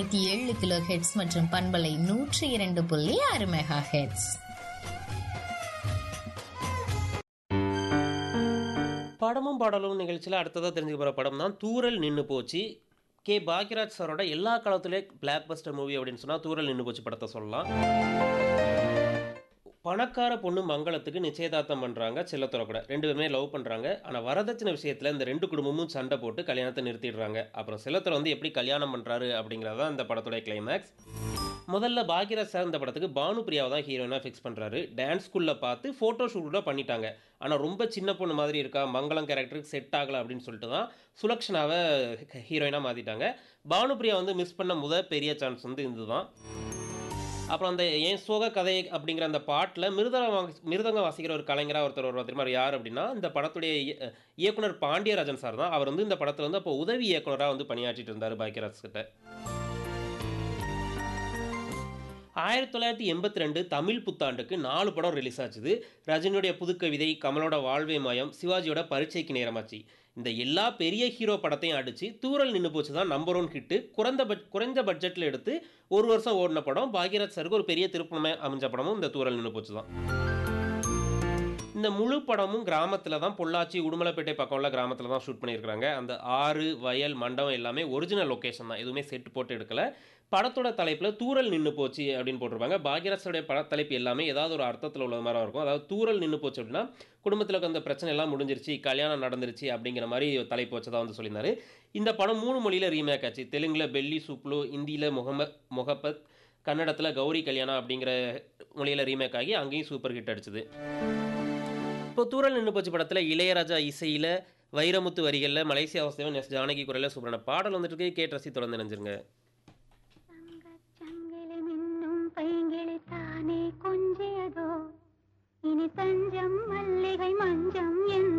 நூத்தி ஏழு kilo heads மற்றும் பண்பலை நூற்றி இரண்டு புள்ளி ஆறு மெகா ஹெட்ஸ் படமும் பாடலும் நிகழ்ச்சியில் அடுத்ததாக தெரிஞ்சுக்க போகிற படம் தான் தூரல் நின்று போச்சு கே பாக்யராஜ் சாரோட எல்லா காலத்திலே பிளாக் பஸ்டர் மூவி அப்படின்னு சொன்னால் தூரல் நின்று போச்சு படத்தை சொல்லலாம் பணக்கார பொண்ணு மங்களத்துக்கு நிச்சயதார்த்தம் பண்ணுறாங்க செல்லத்துறை கூட ரெண்டு பேருமே லவ் பண்ணுறாங்க ஆனால் வரதட்சணை விஷயத்தில் இந்த ரெண்டு குடும்பமும் சண்டை போட்டு கல்யாணத்தை நிறுத்திடுறாங்க அப்புறம் செல்லத்துறை வந்து எப்படி கல்யாணம் பண்ணுறாரு அப்படிங்கிறது தான் இந்த படத்துடைய கிளைமேக்ஸ் முதல்ல பாக்யராஜ் சார் இந்த படத்துக்கு பானுபிரியாவை தான் ஹீரோயினாக ஃபிக்ஸ் பண்ணுறாரு டான்ஸ் ஸ்கூலில் பார்த்து ஃபோட்டோ ஷூட் கூட பண்ணிட்டாங்க ஆனால் ரொம்ப சின்ன பொண்ணு மாதிரி இருக்கா மங்களம் கேரக்டருக்கு செட் ஆகலை அப்படின்னு சொல்லிட்டு தான் சுலக்ஷனாவை ஹீரோயினாக மாற்றிட்டாங்க பானுபிரியா வந்து மிஸ் பண்ண முத பெரிய சான்ஸ் வந்து இதுதான் அப்புறம் அந்த என் சோக கதை அப்படிங்கிற அந்த பாட்டில் மிருதங்க வாசி- மிருதங்கம் வாசிக்கிற ஒரு கலைஞராக ஒருத்தர் வருவார் தெரியுமா அவர் யார் அப்படின்னா இந்த படத்துடைய இய- இயக்குனர் பாண்டியராஜன் சார் தான் அவர் வந்து இந்த படத்தில் வந்து அப்போ உதவி இயக்குனராக வந்து பணியாற்றிட்டு இருந்தார் பாக்யராஜ் கிட்ட ஆயிரத்தி தொள்ளாயிரத்தி எண்பத்தி ரெண்டு தமிழ் புத்தாண்டுக்கு நாலு படம் ரிலீஸ் ஆச்சுது ரஜினியுடைய புதுக்கவிதை கமலோட வாழ்வே மயம் சிவாஜியோட பரீட்சைக்கு நேரமாச்சு இந்த எல்லா பெரிய ஹீரோ படத்தையும் அடித்து தூரல் நின்று போச்சு தான் நம்பர் ஒன் ஹிட்டு குறைந்த பட் குறைஞ்ச பட்ஜெட்டில் எடுத்து ஒரு வருஷம் ஓடின படம் பாக்யராஜ் சருக்கு ஒரு பெரிய திருப்பணமே அமைஞ்ச படமும் இந்த தூரல் நின்று போச்சு தான் இந்த முழு படமும் கிராமத்தில் தான் பொள்ளாச்சி உடுமலைப்பேட்டை பக்கம் உள்ள கிராமத்தில் தான் ஷூட் பண்ணியிருக்காங்க அந்த ஆறு வயல் மண்டபம் எல்லாமே ஒரிஜினல் லொக்கேஷன் தான் எதுவுமே செட் போட்டு எடுக்கல படத்தோட தலைப்பில் தூரல் நின்று போச்சு அப்படின்னு போட்டிருப்பாங்க பாக்யராஜோடைய பட தலைப்பு எல்லாமே ஏதாவது ஒரு அர்த்தத்தில் உள்ள மாதிரி இருக்கும் அதாவது தூரல் நின்று போச்சு அப்படின்னா குடும்பத்தில் இருக்க அந்த பிரச்சனை எல்லாம் முடிஞ்சிருச்சு கல்யாணம் நடந்துருச்சு அப்படிங்கிற மாதிரி தலைப்பு வச்சதா வந்து சொல்லியிருந்தாரு இந்த படம் மூணு மொழியில் ரீமேக் ஆச்சு தெலுங்கில் பெல்லி சூப்லு ஹிந்தியில் முகமத் முகப்பத் கன்னடத்தில் கௌரி கல்யாணம் அப்படிங்கிற மொழியில் ரீமேக் ஆகி அங்கேயும் சூப்பர் ஹிட் அடிச்சுது இப்போ தூரல் நின்று போச்சு படத்தில் இளையராஜா இசையில் வைரமுத்து வரிகளில் மலேசியா வாசுதேவன் எஸ் ஜானகி குரலில் சூப்பரான பாடல் வந்துட்டு இருக்கு கேட்டு ரசி தொடர்ந்து நினைஞ்சிருங்க தங்கச்சங்கிலி மின்னும் பைங்கிளி தானே கொஞ்சியதோ இனி தஞ்சம் மல்லிகை மஞ்சம் என்